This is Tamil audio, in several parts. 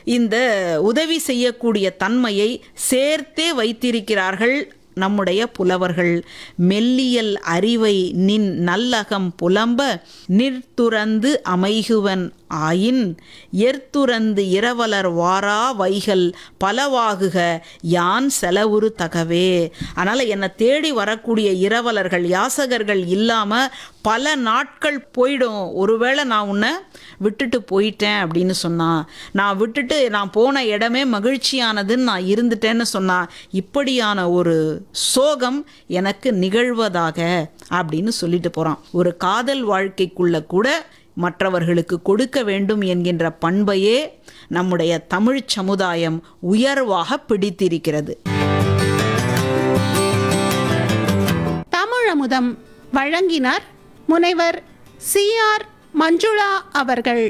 இந்த உதவி செய்யக்கூடிய தன்மையை சேர்த்தே வைத்திருக்கிறார்கள் நம்முடைய புலவர்கள் மெல்லியல் அறிவை நின் நல்லகம் புலம்ப நிற்துறந்து அமைகுவன் ஆயின் எர்த்துறந்து இரவலர் வாரா வைகள் பலவாகுக யான் செலவுறு தகவே அதனால் என்னை தேடி வரக்கூடிய இரவலர்கள் யாசகர்கள் இல்லாமல் பல நாட்கள் போயிடும் ஒருவேளை நான் உன்னை விட்டுட்டு போயிட்டேன் அப்படின்னு சொன்னான் நான் விட்டுட்டு நான் போன இடமே மகிழ்ச்சியானதுன்னு நான் இருந்துட்டேன்னு சொன்னான் இப்படியான ஒரு சோகம் எனக்கு நிகழ்வதாக அப்படின்னு சொல்லிட்டு போகிறான் ஒரு காதல் வாழ்க்கைக்குள்ள கூட மற்றவர்களுக்கு கொடுக்க வேண்டும் என்கின்ற பண்பையே நம்முடைய தமிழ் சமுதாயம் உயர்வாக பிடித்திருக்கிறது தமிழமுதம் வழங்கினார் முனைவர் சி ஆர் மஞ்சுளா அவர்கள்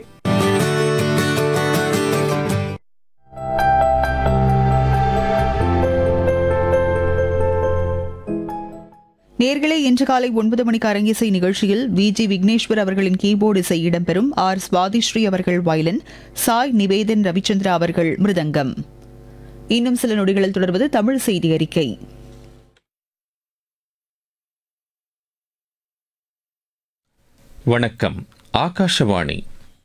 நேர்களே இன்று காலை ஒன்பது மணிக்கு அரங்கிசை நிகழ்ச்சியில் வி ஜி விக்னேஸ்வர் அவர்களின் கீபோர்டு இசை இடம்பெறும் ஆர் சுவாதிஸ்ரீ அவர்கள் வயலின் சாய் நிவேதன் ரவிச்சந்திரா அவர்கள் மிருதங்கம் இன்னும் சில நொடிகளில் தொடர்வது தமிழ் செய்தி அறிக்கை வணக்கம் ஆகாஷவாணி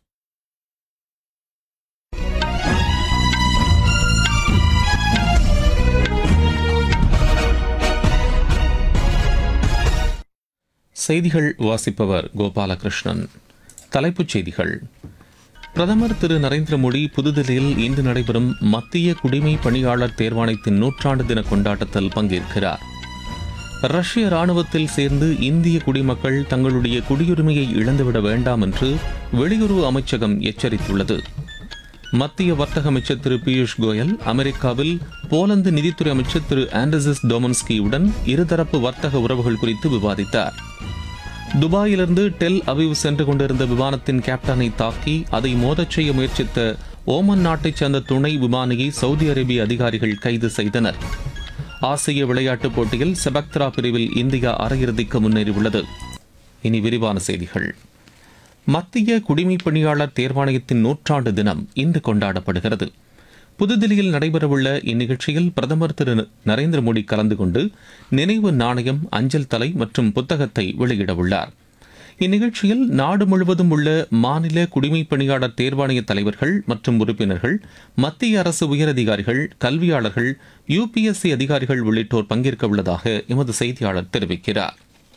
செய்திகள் வாசிப்பவர் கோபாலகிருஷ்ணன் தலைப்புச் செய்திகள் பிரதமர் திரு நரேந்திர மோடி புதுதில்லியில் இன்று நடைபெறும் மத்திய குடிமை பணியாளர் தேர்வாணையத்தின் நூற்றாண்டு தின கொண்டாட்டத்தில் பங்கேற்கிறார் ரஷ்ய ராணுவத்தில் சேர்ந்து இந்திய குடிமக்கள் தங்களுடைய குடியுரிமையை இழந்துவிட வேண்டாம் என்று வெளியுறவு அமைச்சகம் எச்சரித்துள்ளது மத்திய வர்த்தக அமைச்சர் திரு பியூஷ் கோயல் அமெரிக்காவில் போலந்து நிதித்துறை அமைச்சர் திரு ஆண்டர்சஸ் டோமன்ஸ்கியுடன் இருதரப்பு வர்த்தக உறவுகள் குறித்து விவாதித்தார் துபாயிலிருந்து டெல் அவிவ் சென்று கொண்டிருந்த விமானத்தின் கேப்டனை தாக்கி அதை மோதச் செய்ய முயற்சித்த ஓமன் நாட்டைச் சேர்ந்த துணை விமானியை சவுதி அரேபிய அதிகாரிகள் கைது செய்தனர் ஆசிய விளையாட்டுப் போட்டியில் செபக்த்ரா பிரிவில் இந்தியா அரையிறுதிக்கு முன்னேறியுள்ளது இனி விரிவான செய்திகள் மத்திய குடிமைப் பணியாளர் தேர்வாணையத்தின் நூற்றாண்டு தினம் இன்று கொண்டாடப்படுகிறது புதுதில்லியில் நடைபெறவுள்ள இந்நிகழ்ச்சியில் பிரதமர் திரு நரேந்திர மோடி கலந்து கொண்டு நினைவு நாணயம் அஞ்சல் தலை மற்றும் புத்தகத்தை வெளியிடவுள்ளார் இந்நிகழ்ச்சியில் நாடு முழுவதும் உள்ள மாநில குடிமைப் பணியாளர் தேர்வாணைய தலைவர்கள் மற்றும் உறுப்பினர்கள் மத்திய அரசு உயரதிகாரிகள் கல்வியாளர்கள் யுபிஎஸ்சி அதிகாரிகள் உள்ளிட்டோர் பங்கேற்க உள்ளதாக எமது செய்தியாளர் தெரிவிக்கிறார்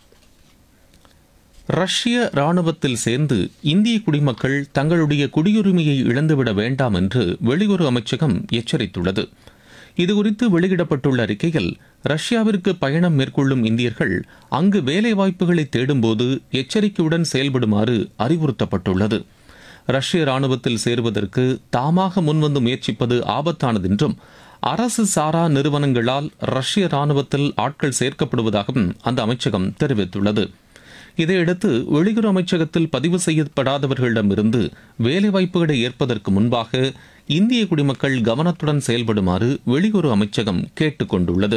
ரஷ்ய ராணுவத்தில் சேர்ந்து இந்திய குடிமக்கள் தங்களுடைய குடியுரிமையை இழந்துவிட வேண்டாம் என்று வெளியுறவு அமைச்சகம் எச்சரித்துள்ளது இதுகுறித்து வெளியிடப்பட்டுள்ள அறிக்கையில் ரஷ்யாவிற்கு பயணம் மேற்கொள்ளும் இந்தியர்கள் அங்கு வேலைவாய்ப்புகளை தேடும்போது எச்சரிக்கையுடன் செயல்படுமாறு அறிவுறுத்தப்பட்டுள்ளது ரஷ்ய ராணுவத்தில் சேருவதற்கு தாமாக முன்வந்து முயற்சிப்பது ஆபத்தானது என்றும் அரசு சாரா நிறுவனங்களால் ரஷ்ய ராணுவத்தில் ஆட்கள் சேர்க்கப்படுவதாகவும் அந்த அமைச்சகம் தெரிவித்துள்ளது இதையடுத்து வெளியுறவு அமைச்சகத்தில் பதிவு செய்யப்படாதவர்களிடமிருந்து வேலைவாய்ப்புகளை ஏற்பதற்கு முன்பாக இந்திய குடிமக்கள் கவனத்துடன் செயல்படுமாறு வெளியுறவு அமைச்சகம் கேட்டுக் கொண்டுள்ளது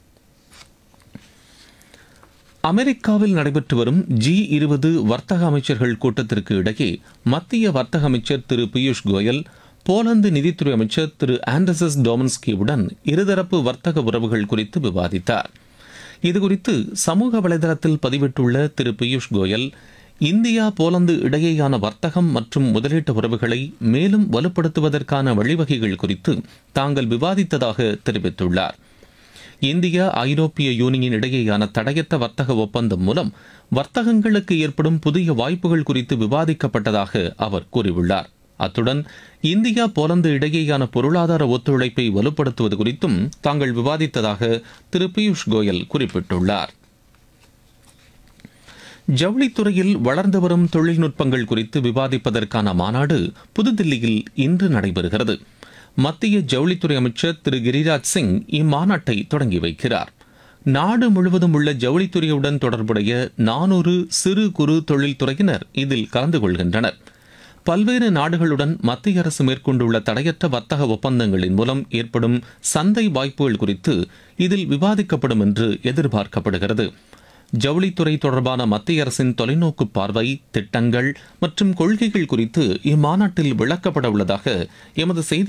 அமெரிக்காவில் நடைபெற்று வரும் ஜி இருபது வர்த்தக அமைச்சர்கள் கூட்டத்திற்கு இடையே மத்திய வர்த்தக அமைச்சர் திரு பியூஷ் கோயல் போலந்து நிதித்துறை அமைச்சர் திரு ஆண்டர்சஸ் டோமன்ஸ்கியுடன் இருதரப்பு வர்த்தக உறவுகள் குறித்து விவாதித்தார் இதுகுறித்து சமூக வலைதளத்தில் பதிவிட்டுள்ள திரு பியூஷ் கோயல் இந்தியா போலந்து இடையேயான வர்த்தகம் மற்றும் முதலீட்டு உறவுகளை மேலும் வலுப்படுத்துவதற்கான வழிவகைகள் குறித்து தாங்கள் விவாதித்ததாக தெரிவித்துள்ளார் இந்தியா ஐரோப்பிய யூனியன் இடையேயான தடையற்ற வர்த்தக ஒப்பந்தம் மூலம் வர்த்தகங்களுக்கு ஏற்படும் புதிய வாய்ப்புகள் குறித்து விவாதிக்கப்பட்டதாக அவர் கூறியுள்ளார் அத்துடன் இந்தியா போலந்து இடையேயான பொருளாதார ஒத்துழைப்பை வலுப்படுத்துவது குறித்தும் தாங்கள் விவாதித்ததாக திரு பியூஷ் கோயல் குறிப்பிட்டுள்ளார் ஜவுளித்துறையில் வளர்ந்து வரும் தொழில்நுட்பங்கள் குறித்து விவாதிப்பதற்கான மாநாடு புதுதில்லியில் இன்று நடைபெறுகிறது மத்திய ஜவுளித்துறை அமைச்சர் திரு கிரிராஜ் சிங் இம்மாநாட்டை தொடங்கி வைக்கிறார் நாடு முழுவதும் உள்ள ஜவுளித்துறையுடன் தொடர்புடைய நானூறு சிறு குறு தொழில்துறையினர் இதில் கலந்து கொள்கின்றனர் பல்வேறு நாடுகளுடன் மத்திய அரசு மேற்கொண்டுள்ள தடையற்ற வர்த்தக ஒப்பந்தங்களின் மூலம் ஏற்படும் சந்தை வாய்ப்புகள் குறித்து இதில் விவாதிக்கப்படும் என்று எதிர்பார்க்கப்படுகிறது ஜவுளித்துறை தொடர்பான மத்திய அரசின் தொலைநோக்கு பார்வை திட்டங்கள் மற்றும் கொள்கைகள் குறித்து இம்மாநாட்டில் விளக்கப்பட உள்ளதாக எமது செய்தி